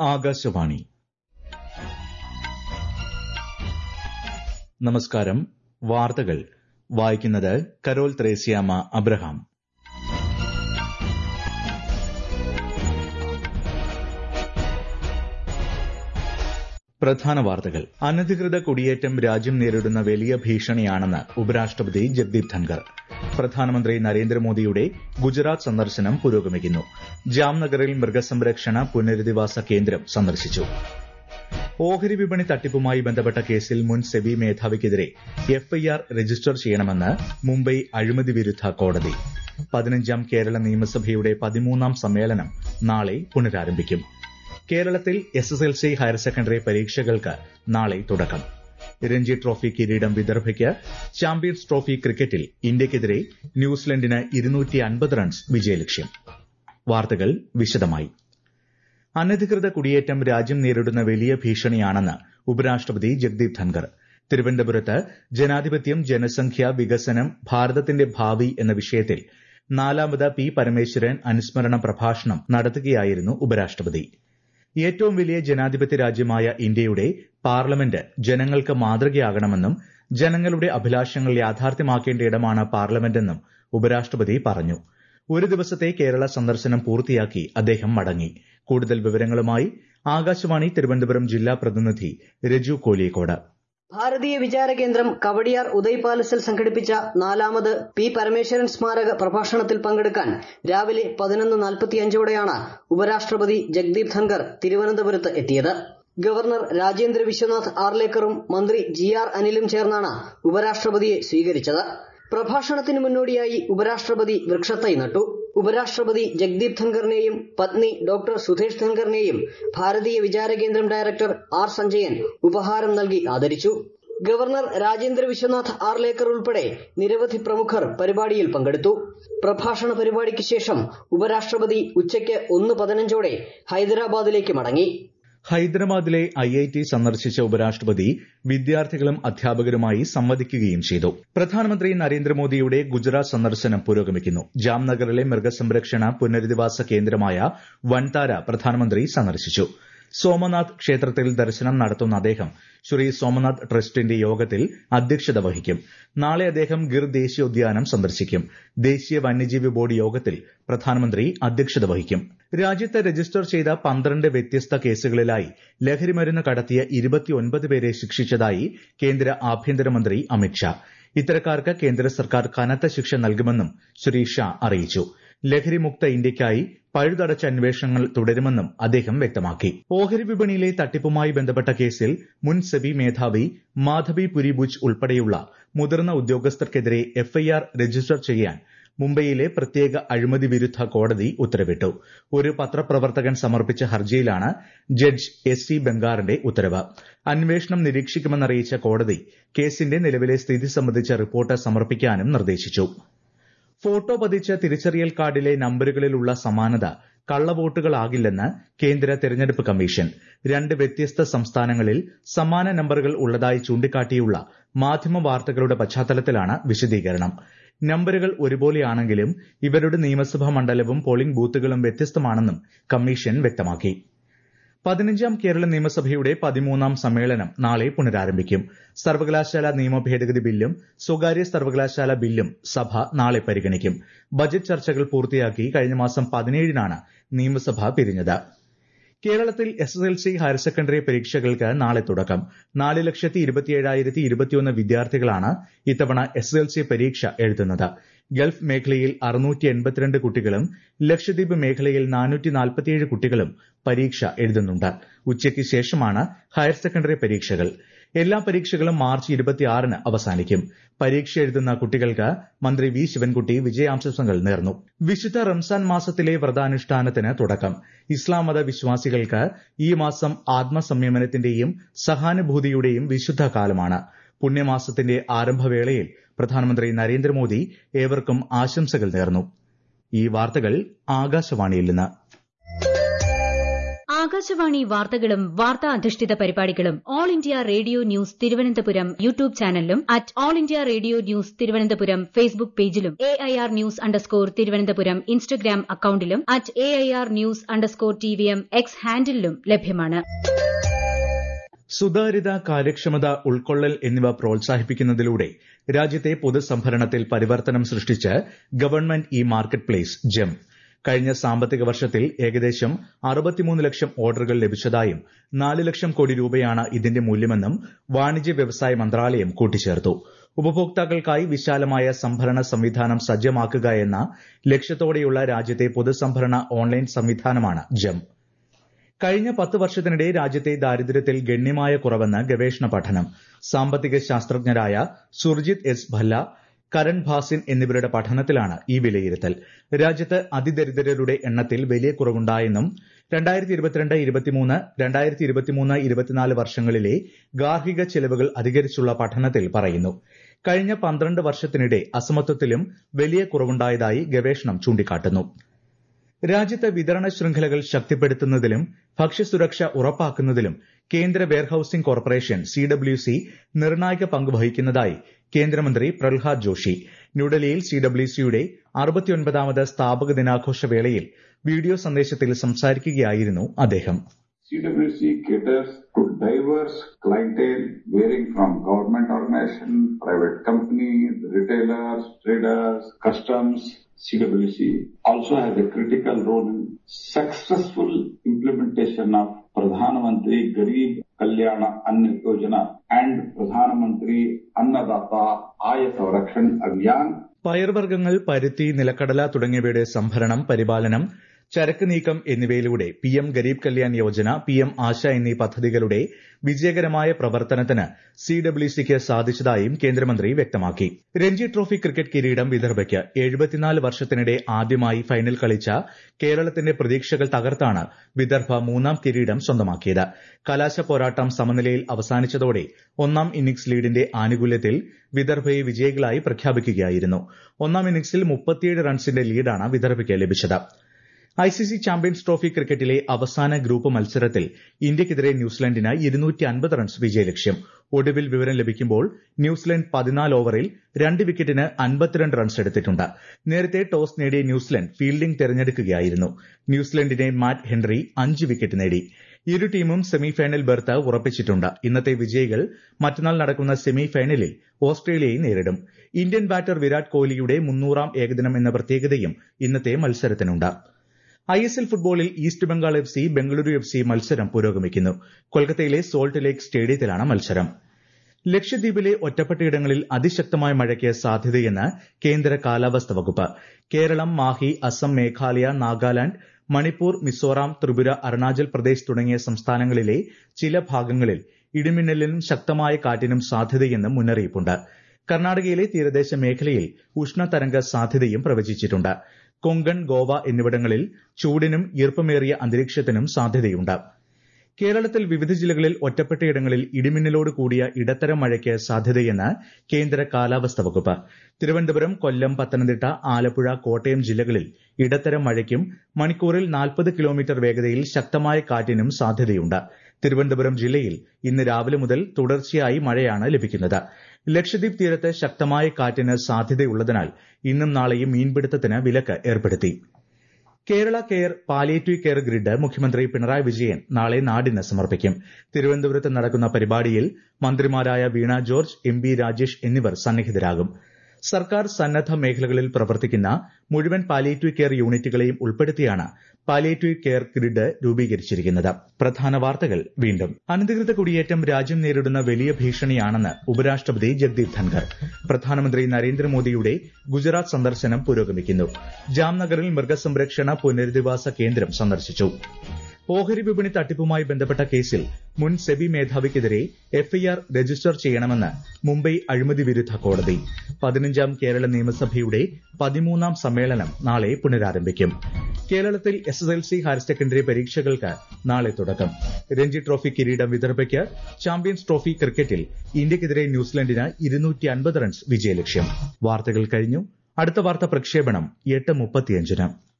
ആകാശവാണി നമസ്കാരം വാർത്തകൾ വായിക്കുന്നത് കരോൾ ത്രേസ്യാമ അബ്രഹാം പ്രധാന വാർത്തകൾ അനധികൃത കുടിയേറ്റം രാജ്യം നേരിടുന്ന വലിയ ഭീഷണിയാണെന്ന് ഉപരാഷ്ട്രപതി ജഗ്ദീപ് ധൻകർ പ്രധാനമന്ത്രി നരേന്ദ്രമോദിയുടെ ഗുജറാത്ത് സന്ദർശനം പുരോഗമിക്കുന്നു ജാംനഗറിൽ മൃഗസംരക്ഷണ പുനരധിവാസ കേന്ദ്രം സന്ദർശിച്ചു ഓഹരി വിപണി തട്ടിപ്പുമായി ബന്ധപ്പെട്ട കേസിൽ മുൻ സെബി മേധാവിക്കെതിരെ എഫ്ഐആർ രജിസ്റ്റർ ചെയ്യണമെന്ന് മുംബൈ അഴിമതി വിരുദ്ധ കോടതി പതിനഞ്ചാം കേരള നിയമസഭയുടെ പതിമൂന്നാം സമ്മേളനം നാളെ പുനരാരംഭിക്കും കേരളത്തിൽ S S L C higher secondary പരീക്ഷകൾക്ക് നാളെ തുടക്കം രഞ്ജി ട്രോഫി കിരീടം വിദർഭയ്ക്ക് ചാമ്പ്യൻസ് ട്രോഫി ക്രിക്കറ്റിൽ ഇന്ത്യയ്ക്കെതിരെ ന്യൂസിലൻഡിന് ഇരുന്നൂറ്റി അൻപത് റൺസ് വിജയലക്ഷ്യം വാർത്തകൾ വിശദമായി അനധികൃത കുടിയേറ്റം രാജ്യം നേരിടുന്ന വലിയ ഭീഷണിയാണെന്ന് ഉപരാഷ്ട്രപതി ജഗ്ദീപ് ധൻകർ തിരുവനന്തപുരത്ത് ജനാധിപത്യം ജനസംഖ്യ വികസനം ഭാരതത്തിന്റെ ഭാവി എന്ന വിഷയത്തിൽ നാലാമത് പി പരമേശ്വരൻ അനുസ്മരണ പ്രഭാഷണം നടത്തുകയായിരുന്നു ഉപരാഷ്ട്രപതി ഏറ്റവും വലിയ ജനാധിപത്യ രാജ്യമായ ഇന്ത്യയുടെ പാർലമെന്റ് ജനങ്ങൾക്ക് മാതൃകയാകണമെന്നും ജനങ്ങളുടെ അഭിലാഷങ്ങൾ യാഥാർത്ഥ്യമാക്കേണ്ട ഇടമാണ് പാർലമെന്റെന്നും ഉപരാഷ്ട്രപതി പറഞ്ഞു ഒരു ദിവസത്തെ കേരള സന്ദർശനം പൂർത്തിയാക്കി അദ്ദേഹം മടങ്ങി കൂടുതൽ വിവരങ്ങളുമായി ആകാശവാണി തിരുവനന്തപുരം ജില്ലാ പ്രതിനിധി രജു കോലിയക്കോട് ഭാരതീയ വിചാര കേന്ദ്രം കവടിയാർ ഉദയ് പാലസിൽ സംഘടിപ്പിച്ച നാലാമത് പി പരമേശ്വരൻ സ്മാരക പ്രഭാഷണത്തിൽ പങ്കെടുക്കാൻ രാവിലെ പതിനൊന്ന് നാൽപ്പത്തിയഞ്ചോടെയാണ് ഉപരാഷ്ട്രപതി ജഗ്ദീപ് ധൻകർ തിരുവനന്തപുരത്ത് എത്തിയത് ഗവർണർ രാജേന്ദ്ര വിശ്വനാഥ് ആർലേക്കറും മന്ത്രി ജി ആർ അനിലും ചേർന്നാണ് ഉപരാഷ്ട്രപതിയെ സ്വീകരിച്ചത് പ്രഭാഷണത്തിന് മുന്നോടിയായി ഉപരാഷ്ട്രപതി വൃക്ഷത്തൈ നട്ടു ഉപരാഷ്ട്രപതി ജഗ്ദീപ് ധൻകറിനെയും പത്നി ഡോക്ടർ സുധേഷ് ധൻകറിനെയും ഭാരതീയ വിചാര കേന്ദ്രം ഡയറക്ടർ ആർ സഞ്ജയൻ ഉപഹാരം നൽകി ആദരിച്ചു ഗവർണർ രാജേന്ദ്ര വിശ്വനാഥ് ആർലേക്കർ ഉൾപ്പെടെ നിരവധി പ്രമുഖർ പരിപാടിയിൽ പങ്കെടുത്തു പ്രഭാഷണ പരിപാടിക്ക് ശേഷം ഉപരാഷ്ട്രപതി ഉച്ചയ്ക്ക് ഒന്ന് പതിനഞ്ചോടെ ഹൈദരാബാദിലേക്ക് മടങ്ങി ഹൈദരാബാദിലെ ഐ ഐ ടി സന്ദർശിച്ച ഉപരാഷ്ട്രപതി വിദ്യാർത്ഥികളും അധ്യാപകരുമായി സംവദിക്കുകയും ചെയ്തു പ്രധാനമന്ത്രി നരേന്ദ്രമോദിയുടെ ഗുജറാത്ത് സന്ദർശനം പുരോഗമിക്കുന്നു ജാംനഗറിലെ മൃഗസംരക്ഷണ പുനരധിവാസ കേന്ദ്രമായ വൻതാര പ്രധാനമന്ത്രി സന്ദർശിച്ചു സോമനാഥ് ക്ഷേത്രത്തിൽ ദർശനം നടത്തുന്ന അദ്ദേഹം ശ്രീ സോമനാഥ് ട്രസ്റ്റിന്റെ യോഗത്തിൽ അധ്യക്ഷത വഹിക്കും നാളെ അദ്ദേഹം ഗിർ ദേശീയോദ്യാനം സന്ദർശിക്കും ദേശീയ വന്യജീവി ബോർഡ് യോഗത്തിൽ പ്രധാനമന്ത്രി അധ്യക്ഷത വഹിക്കും രാജ്യത്ത് രജിസ്റ്റർ ചെയ്ത പന്ത്രണ്ട് വ്യത്യസ്ത കേസുകളിലായി ലഹരിമരുന്ന് കടത്തിയ ഇരുപത്തിയൊൻപത് പേരെ ശിക്ഷിച്ചതായി കേന്ദ്ര ആഭ്യന്തരമന്ത്രി അമിത്ഷാ ഇത്തരക്കാർക്ക് കേന്ദ്ര സർക്കാർ കനത്ത ശിക്ഷ നൽകുമെന്നും ശ്രീ ഷാ അറിയിച്ചു ലഹരിമുക്ത ഇന്ത്യയ്ക്കായി പഴുതടച്ച അന്വേഷണങ്ങൾ തുടരുമെന്നും അദ്ദേഹം വ്യക്തമാക്കി ഓഹരി വിപണിയിലെ തട്ടിപ്പുമായി ബന്ധപ്പെട്ട കേസിൽ മുൻ സെബി മേധാവി മാധവി പുരിബുജ് ഉൾപ്പെടെയുള്ള മുതിർന്ന ഉദ്യോഗസ്ഥർക്കെതിരെ എഫ്ഐആർ രജിസ്റ്റർ ചെയ്യാൻ മുംബൈയിലെ പ്രത്യേക അഴിമതി വിരുദ്ധ കോടതി ഉത്തരവിട്ടു ഒരു പത്രപ്രവർത്തകൻ സമർപ്പിച്ച ഹർജിയിലാണ് ജഡ്ജ് എസ് സി ബംഗാറിന്റെ ഉത്തരവ് അന്വേഷണം നിരീക്ഷിക്കുമെന്നറിയിച്ച കോടതി കേസിന്റെ നിലവിലെ സ്ഥിതി സംബന്ധിച്ച റിപ്പോർട്ട് സമർപ്പിക്കാനും നിർദ്ദേശിച്ചു ഫോട്ടോ പതിച്ച തിരിച്ചറിയൽ കാർഡിലെ നമ്പറുകളിലുള്ള സമാനത കള്ളവോട്ടുകളാകില്ലെന്ന് കേന്ദ്ര തെരഞ്ഞെടുപ്പ് കമ്മീഷൻ രണ്ട് വ്യത്യസ്ത സംസ്ഥാനങ്ങളിൽ സമാന നമ്പറുകൾ ഉള്ളതായി ചൂണ്ടിക്കാട്ടിയുള്ള മാധ്യമ വാർത്തകളുടെ പശ്ചാത്തലത്തിലാണ് വിശദീകരണം നമ്പറുകൾ ഒരുപോലെയാണെങ്കിലും ഇവരുടെ നിയമസഭാ മണ്ഡലവും പോളിംഗ് ബൂത്തുകളും വ്യത്യസ്തമാണെന്നും കമ്മീഷൻ വ്യക്തമാക്കി പതിനഞ്ചാം കേരള നിയമസഭയുടെ പതിമൂന്നാം സമ്മേളനം നാളെ പുനരാരംഭിക്കും സർവകലാശാല നിയമ ഭേദഗതി ബില്ലും സ്വകാര്യ സർവകലാശാല ബില്ലും സഭ നാളെ പരിഗണിക്കും ബജറ്റ് ചർച്ചകൾ പൂർത്തിയാക്കി കഴിഞ്ഞ മാസം പതിനേഴിനാണ് നിയമസഭ പിരിഞ്ഞത് കേരളത്തിൽ S S L C higher secondary പരീക്ഷകൾക്ക് നാളെ തുടക്കം നാല് ലക്ഷത്തി ഇരുപത്തിയേഴായിരത്തി ഇരുപത്തിയൊന്ന് വിദ്യാർത്ഥികളാണ് ഇത്തവണ എസ് എസ് എൽ സി പരീക്ഷ എഴുതുന്നത് ഗൾഫ് മേഖലയിൽ അറുന്നൂറ്റി എൺപത്തിരണ്ട് കുട്ടികളും ലക്ഷദ്വീപ് മേഖലയിൽ നാനൂറ്റി നാൽപ്പത്തിയേഴ് കുട്ടികളും പരീക്ഷ എഴുതുന്നുണ്ട് ഉച്ചയ്ക്ക് ശേഷമാണ് ഹയർ സെക്കൻഡറി പരീക്ഷകൾ എല്ലാ പരീക്ഷകളും മാർച്ച് ഇരുപത്തിയാറിന് അവസാനിക്കും പരീക്ഷ എഴുതുന്ന കുട്ടികൾക്ക് മന്ത്രി വി ശിവൻകുട്ടി വിജയാശംസകൾ നേർന്നു വിശുദ്ധ റംസാൻ മാസത്തിലെ വ്രതാനുഷ്ഠാനത്തിന് തുടക്കം ഇസ്ലാം മത വിശ്വാസികൾക്ക് ഈ മാസം ആത്മസംയമനത്തിന്റെയും സഹാനുഭൂതിയുടെയും വിശുദ്ധ കാലമാണ് പുണ്യമാസത്തിന്റെ ആരംഭവേളയിൽ പ്രധാനമന്ത്രി നരേന്ദ്രമോദി ഏവർക്കും ആശംസകൾ നേർന്നു ഈ വാർത്തകൾ ആകാശവാണിയിൽ നിന്ന് ആകാശവാണി വാർത്തകളും വാർത്താ അധിഷ്ഠിത പരിപാടികളും All India Radio News Thiruvananthapuram YouTube ചാനലിലും at All India Radio News Thiruvananthapuram Facebook പേജിലും A I R News underscore Thiruvananthapuram Instagram അക്കൌണ്ടിലും at A I R News underscore T V M X ഹാൻഡിലും ലഭ്യമാണ് സുതാര്യത കാര്യക്ഷമത ഉൾക്കൊള്ളൽ എന്നിവ പ്രോത്സാഹിപ്പിക്കുന്നതിലൂടെ രാജ്യത്തെ പൊതുസംഭരണത്തിൽ പരിവർത്തനം സൃഷ്ടിച്ച് government e marketplace GeM കഴിഞ്ഞ സാമ്പത്തിക വർഷത്തിൽ ഏകദേശം അറുപത്തിമൂന്ന് ലക്ഷം ഓർഡറുകൾ ലഭിച്ചതായും നാല് ലക്ഷം കോടി രൂപയാണ് ഇതിന്റെ മൂല്യമെന്നും വാണിജ്യ വ്യവസായ മന്ത്രാലയം കൂട്ടിച്ചേർത്തു ഉപഭോക്താക്കൾക്കായി വിശാലമായ സംഭരണ സംവിധാനം സജ്ജമാക്കുക എന്ന ലക്ഷ്യത്തോടെയുള്ള രാജ്യത്തെ പൊതുസംഭരണ ഓൺലൈൻ സംവിധാനമാണ് ജെം കഴിഞ്ഞ പത്ത് വർഷത്തിനിടെ രാജ്യത്തെ ദാരിദ്ര്യത്തിൽ ഗണ്യമായ കുറവെന്ന് ഗവേഷണ പഠനം സാമ്പത്തിക ശാസ്ത്രജ്ഞരായ സുർജിത് എസ് ഭല്ല കരൺ ഭാസിൻ എന്നിവരുടെ പഠനത്തിലാണ് ഈ വിലയിരുത്തൽ രാജ്യത്ത് അതിദരിദ്രരുടെ എണ്ണത്തിൽ വലിയ കുറവുണ്ടായെന്നും രണ്ടായിരത്തി ഇരുപത്തിരണ്ട് ഇരുപത്തിമൂന്ന് രണ്ടായിരത്തി ഇരുപത്തിമൂന്ന് ഇരുപത്തിനാല് വർഷങ്ങളിലെ ഗാർഹിക ചെലവുകൾ അധികരിച്ചുള്ള പഠനത്തിൽ പറയുന്നു കഴിഞ്ഞ പന്ത്രണ്ട് വർഷത്തിനിടെ അസമത്വത്തിലും വലിയ കുറവുണ്ടായതായി ഗവേഷണം ചൂണ്ടിക്കാട്ടുന്നു രാജ്യത്തെ വിതരണ ശൃംഖലകൾ ശക്തിപ്പെടുത്തുന്നതിലും ഭക്ഷ്യസുരക്ഷ ഉറപ്പാക്കുന്നതിലും കേന്ദ്ര warehousing corporation C W C നിർണായക പങ്ക് വഹിക്കുന്നതായി കേന്ദ്രമന്ത്രി പ്രഹ്ലാദ് ജോഷി ന്യൂഡൽഹിയിൽ സി ഡബ്ല്യു സിയുടെ അറുപത്തിയൊൻപതാമത് സ്ഥാപക ദിനാഘോഷ വേളയിൽ വീഡിയോ സന്ദേശത്തിൽ സംസാരിക്കുകയായിരുന്നു അദ്ദേഹം CWC caters to diverse clientele varying from government organization, private companies, retailers, traders, customs. CWC also has a critical role in successful implementation of Pradhan Mantri Garib Kalyana Anna Yojana and Pradhan Mantri Annadata Aya Savrakshan Abhiyan പയർവർഗ്ഗങ്ങൾ പരുത്തി നിലക്കടല തുടങ്ങിയവയുടെ സംഭരണം പരിപാലനം ചരക്ക് നീക്കം എന്നിവയിലൂടെ PM Garib Kalyan Yojana PM Asha എന്നീ പദ്ധതികളുടെ വിജയകരമായ പ്രവർത്തനത്തിന് സി ഡബ്ല്യു സിക്ക് സാധിച്ചതായും കേന്ദ്രമന്ത്രി വ്യക്തമാക്കി രഞ്ജി ട്രോഫി ക്രിക്കറ്റ് കിരീടം വിദർഭയ്ക്ക് എഴുപത്തിനാല് വർഷത്തിനിടെ ആദ്യമായി ഫൈനൽ കളിച്ച കേരളത്തിന്റെ പ്രതീക്ഷകൾ തകർത്താണ് വിദർഭ മൂന്നാം കിരീടം സ്വന്തമാക്കിയത് കലാശ പോരാട്ടം സമനിലയിൽ അവസാനിച്ചതോടെ ഒന്നാം ഇന്നിംഗ്സ് ലീഡിന്റെ ആനുകൂല്യത്തിൽ വിദർഭയെ വിജയികളായി പ്രഖ്യാപിക്കുകയായിരുന്നു ഒന്നാം ഇന്നിംഗ്സിൽ മുപ്പത്തിയേഴ് റൺസിന്റെ ലീഡാണ് വിദർഭയ്ക്ക് ലഭിച്ചത് ഐസിസി ചാമ്പ്യൻസ് ട്രോഫി ക്രിക്കറ്റിലെ അവസാന ഗ്രൂപ്പ് മത്സരത്തിൽ ഇന്ത്യയ്ക്കെതിരെ ന്യൂസിലൻഡിന് ഇരുന്നൂറ്റി അൻപത് റൺസ് വിജയലക്ഷ്യം ഒടുവിൽ വിവരം ലഭിക്കുമ്പോൾ ന്യൂസിലൻഡ് പതിനാല് ഓവറിൽ രണ്ട് വിക്കറ്റിന് അൻപത്തിരണ്ട് റൺസ് എടുത്തിട്ടുണ്ട് നേരത്തെ ടോസ് നേടിയ ന്യൂസിലൻഡ് ഫീൽഡിംഗ് തെരഞ്ഞെടുക്കുകയായിരുന്നു ന്യൂസിലൻഡിനെ മാറ്റ് ഹെൻറി അഞ്ച് വിക്കറ്റ് നേടി ഇരു ടീമും സെമിഫൈനൽ ബെർത്ത് ഉറപ്പിച്ചിട്ടുണ്ട് ഇന്നത്തെ വിജയികൾ മറ്റന്നാൾ നടക്കുന്ന സെമിഫൈനലിൽ ഓസ്ട്രേലിയയെ നേരിടും ഇന്ത്യൻ ബാറ്റർ വിരാട് കോഹ്ലിയുടെ മുന്നൂറാം ഏകദിനം എന്ന പ്രത്യേകതയും ഇന്നത്തെ മത്സരത്തിനുണ്ട് ഐ എസ് എൽ ഫുട്ബോളിൽ East Bengal F C Bengaluru F C മത്സരം പുരോഗമിക്കുന്നു കൊൽക്കത്തയിലെ സോൾട്ട് ലേക്ക് സ്റ്റേഡിയത്തിലാണ് മത്സരം ലക്ഷദ്വീപിലെ ഒറ്റപ്പെട്ടയിടങ്ങളിൽ അതിശക്തമായ മഴയ്ക്ക് സാധ്യതയെന്ന് കേന്ദ്ര കാലാവസ്ഥ വകുപ്പ് കേരളം മാഹി അസം മേഘാലയ നാഗാലാന്റ് മണിപ്പൂർ മിസോറാം ത്രിപുര അരുണാചൽ പ്രദേശ് തുടങ്ങിയ സംസ്ഥാനങ്ങളിലെ ചില ഭാഗങ്ങളിൽ ഇടിമിന്നലിനും ശക്തമായ കാറ്റിനും സാധ്യതയെന്നും മുന്നറിയിപ്പുണ്ട് കർണാടകയിലെ തീരദേശ മേഖലയിൽ ഉഷ്ണതരംഗ സാധ്യതയും പ്രവചിച്ചിട്ടുണ്ട് കൊങ്കൺ ഗോവ എന്നിവിടങ്ങളിൽ ചൂടിനും ഈർപ്പമേറിയ അന്തരീക്ഷത്തിനും സാധ്യതയുണ്ട് കേരളത്തിൽ വിവിധ ജില്ലകളിൽ ഒറ്റപ്പെട്ടയിടങ്ങളിൽ ഇടിമിന്നലോട് കൂടിയ ഇടത്തരം മഴയ്ക്ക് സാധ്യതയെന്ന് കേന്ദ്ര കാലാവസ്ഥ വകുപ്പ് തിരുവനന്തപുരം കൊല്ലം പത്തനംതിട്ട ആലപ്പുഴ കോട്ടയം ജില്ലകളിൽ ഇടത്തരം മഴയ്ക്കും മണിക്കൂറിൽ നാൽപ്പത് കിലോമീറ്റർ വേഗതയിൽ ശക്തമായ കാറ്റിനും സാധ്യതയുണ്ട് തിരുവനന്തപുരം ജില്ലയിൽ ഇന്ന് രാവിലെ മുതൽ തുടർച്ചയായി മഴയാണ് ലഭിക്കുന്നത് ലക്ഷദ്വീപ് തീരത്ത് ശക്തമായ കാറ്റിന് സാധ്യതയുള്ളതിനാൽ ഇന്നും നാളെയും മീൻപിടുത്തത്തിന് വിലക്ക് ഏർപ്പെടുത്തി Kerala care palliative care grid മുഖ്യമന്ത്രി പിണറായി വിജയൻ നാളെ നാടിന് സമർപ്പിക്കും തിരുവനന്തപുരത്ത് നടക്കുന്ന പരിപാടിയിൽ മന്ത്രിമാരായ വീണ ജോർജ് എം ബി രാജേഷ് എന്നിവർ സന്നിഹിതരാകും സർക്കാർ സന്നദ്ധ മേഖലകളിൽ പ്രവർത്തിക്കുന്ന മുഴുവൻ പാലിയേറ്റീവ് കെയർ യൂണിറ്റുകളെയും ഉൾപ്പെടുത്തിയാണ് പാലിയേറ്റീവ് കെയർ ഗ്രിഡ് രൂപീകരിച്ചിരിക്കുന്നത് പ്രധാന വാർത്തകൾ വീണ്ടും അനധികൃത കുടിയേറ്റം രാജ്യം നേരിടുന്ന വലിയ ഭീഷണിയാണെന്ന് ഉപരാഷ്ട്രപതി ജഗ്ദീപ് ധൻഖർ പ്രധാനമന്ത്രി നരേന്ദ്രമോദിയുടെ ഗുജറാത്ത് സന്ദർശനം പുരോഗമിക്കുന്നു ജാംനഗറിൽ മൃഗസംരക്ഷണ പുനരധിവാസ കേന്ദ്രം സന്ദർശിച്ചു ഓഹരി വിപണി തട്ടിപ്പുമായി ബന്ധപ്പെട്ട കേസിൽ മുൻ സെബി മേധാവിക്കെതിരെ എഫ്ഐആർ രജിസ്റ്റർ ചെയ്യണമെന്ന് മുംബൈ അഴിമതി വിരുദ്ധ കോടതി പതിനഞ്ചാം കേരള നിയമസഭയുടെ പതിമൂന്നാം സമ്മേളനം നാളെ പുനരാരംഭിക്കും കേരളത്തിൽ S S L C higher secondary പരീക്ഷകൾക്ക് നാളെ തുടക്കം രഞ്ജി ട്രോഫി കിരീടം വിദർഭയ്ക്ക് ചാമ്പ്യൻസ് ട്രോഫി ക്രിക്കറ്റിൽ ഇന്ത്യക്കെതിരെ ന്യൂസിലൻഡിന് ഇരുന്നൂറ്റി അൻപത് റൺസ് വിജയലക്ഷ്യം വാർത്തകൾ കഴിഞ്ഞു അടുത്ത വാർത്ത പ്രക്ഷേപണം എട്ട് മുപ്പത്തിയഞ്ചിന്